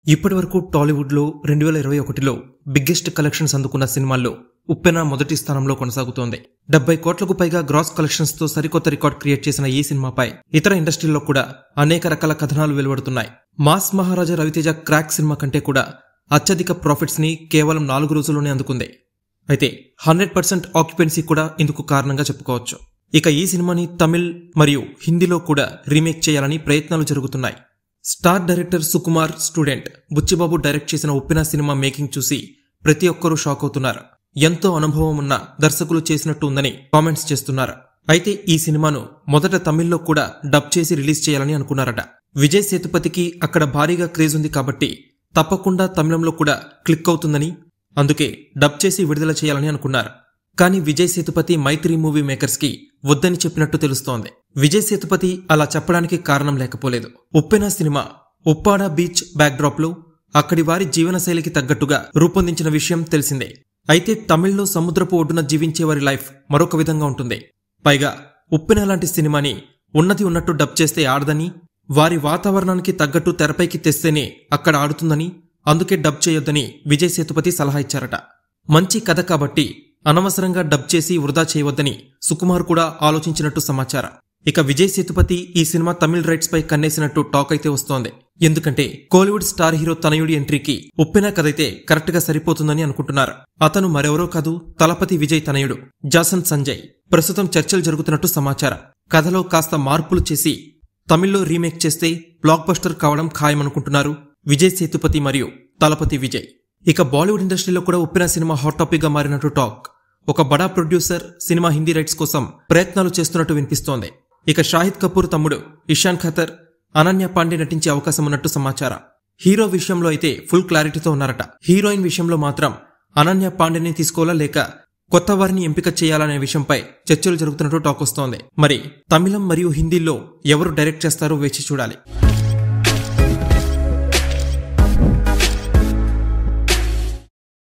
ఇప్పటి వరకు టాలీవుడ్లో రెండు వేల ఇరవై ఒకటిలో బిగ్గెస్ట్ కలెక్షన్స్ అందుకున్న సినిమాల్లో ఉప్పెన మొదటి స్థానంలో కొనసాగుతోంది డెబ్బై కోట్లకు పైగా గ్రాస్ కలెక్షన్స్ తో సరికొత్త రికార్డ్ క్రియేట్ చేసిన ఈ సినిమాపై ఇతర ఇండస్ట్రీల్లో కూడా అనేక రకాల కథనాలు వెలువడుతున్నాయి mass Maharaja Raviteja Krack cinema కంటే కూడా అత్యధిక ప్రాఫిట్స్ ని కేవలం నాలుగు రోజుల్లోనే అందుకుంది అయితే హండ్రెడ్ పర్సెంట్ ఆక్యుపెన్సీ కూడా ఇందుకు కారణంగా చెప్పుకోవచ్చు ఇక ఈ సినిమాని తమిళ్ మరియు హిందీలో కూడా రీమేక్ చేయాలని ప్రయత్నాలు జరుగుతున్నాయి star director Sukumar student Buchibabu direct చేసిన ఉప్పిన సినిమా మేకింగ్ చూసి ప్రతి ఒక్కరూ షాక్ అవుతున్నారు ఎంతో అనుభవం ఉన్న దర్శకులు చేసినట్టు ఉందని కామెంట్స్ చేస్తున్నారు అయితే ఈ సినిమాను మొదట తమిళ్లో కూడా డబ్ చేసి రిలీజ్ చేయాలని అనుకున్నారట విజయ్ సేతుపతికి అక్కడ భారీగా క్రేజ్ ఉంది కాబట్టి తప్పకుండా తమిళంలో కూడా క్లిక్ అవుతుందని అందుకే డబ్ చేసి విడుదల చేయాలని అనుకున్నారు కానీ విజయ్ సేతుపతి మైత్రి మూవీ మేకర్స్ కి వద్దని చెప్పినట్టు తెలుస్తోంది విజయ్ సేతుపతి అలా చెప్పడానికి కారణం లేకపోలేదు Uppena cinema Uppada beach backdrop లో అక్కడి వారి జీవనశైలికి తగ్గట్టుగా రూపొందించిన విషయం తెలిసిందే అయితే తమిళ్లో సముద్రపు ఒడ్డున జీవించే వారి లైఫ్ మరొక విధంగా ఉంటుంది పైగా ఉప్పెన లాంటి సినిమాని ఉన్నది ఉన్నట్టు డబ్ చేస్తే ఆడదని వారి వాతావరణానికి తగ్గట్టు తెరపైకి తెస్తేనే అక్కడ ఆడుతుందని అందుకే డబ్ చేయొద్దని విజయ్ సేతుపతి సలహా ఇచ్చారట మంచి కథ కాబట్టి అనవసరంగా డబ్ చేసి వృధా చేయవద్దని సుకుమార్ కూడా ఆలోచించినట్టు సమాచారం ఇక విజయ్ సేతుపతి ఈ సినిమా తమిళ్ రైట్స్ పై కన్నేసినట్టు టాక్ అయితే వస్తోంది ఎందుకంటే కోలీవుడ్ స్టార్ హీరో తనయుడి ఎంట్రీకి ఉప్పిన కథైతే కరెక్ట్ గా సరిపోతుందని అనుకుంటున్నారు అతను మరెవరో కాదు తలపతి విజయ్ తనయుడు జాసన్ సంజయ్ ప్రస్తుతం చర్చలు జరుగుతున్నట్టు సమాచారం కథలో కాస్త మార్పులు చేసి తమిళ్లో రీమేక్ చేస్తే బ్లాక్ బస్టర్ కావడం ఖాయమనుకుంటున్నారు విజయ్ సేతుపతి మరియు తలపతి విజయ్ ఇక బాలీవుడ్ ఇండస్ట్రీలో కూడా ఉప్పిన సినిమా హాట్ టాపిక్ గా మారినట్టు టాక్ ఒక బడా ప్రొడ్యూసర్ సినిమా హిందీ రైట్స్ కోసం ప్రయత్నాలు చేస్తున్నట్టు వినిపిస్తోంది ఇక షాహిద్ కపూర్ తమ్ముడు ఇషాన్ ఖతర్ అనన్య పాండే నటించే అవకాశం ఉన్నట్టు సమాచారం హీరో విషయంలో అయితే ఫుల్ క్లారిటీతో ఉన్నారట హీరోయిన్ విషయంలో మాత్రం అనన్య పాండేని తీసుకోవాలా లేక కొత్త వారిని ఎంపిక చేయాలనే విషయంపై చర్చలు జరుగుతున్నట్టు టాక్ వస్తోంది మరి తమిళం మరియు హిందీలో ఎవరు డైరెక్ట్ చేస్తారో వేచి చూడాలి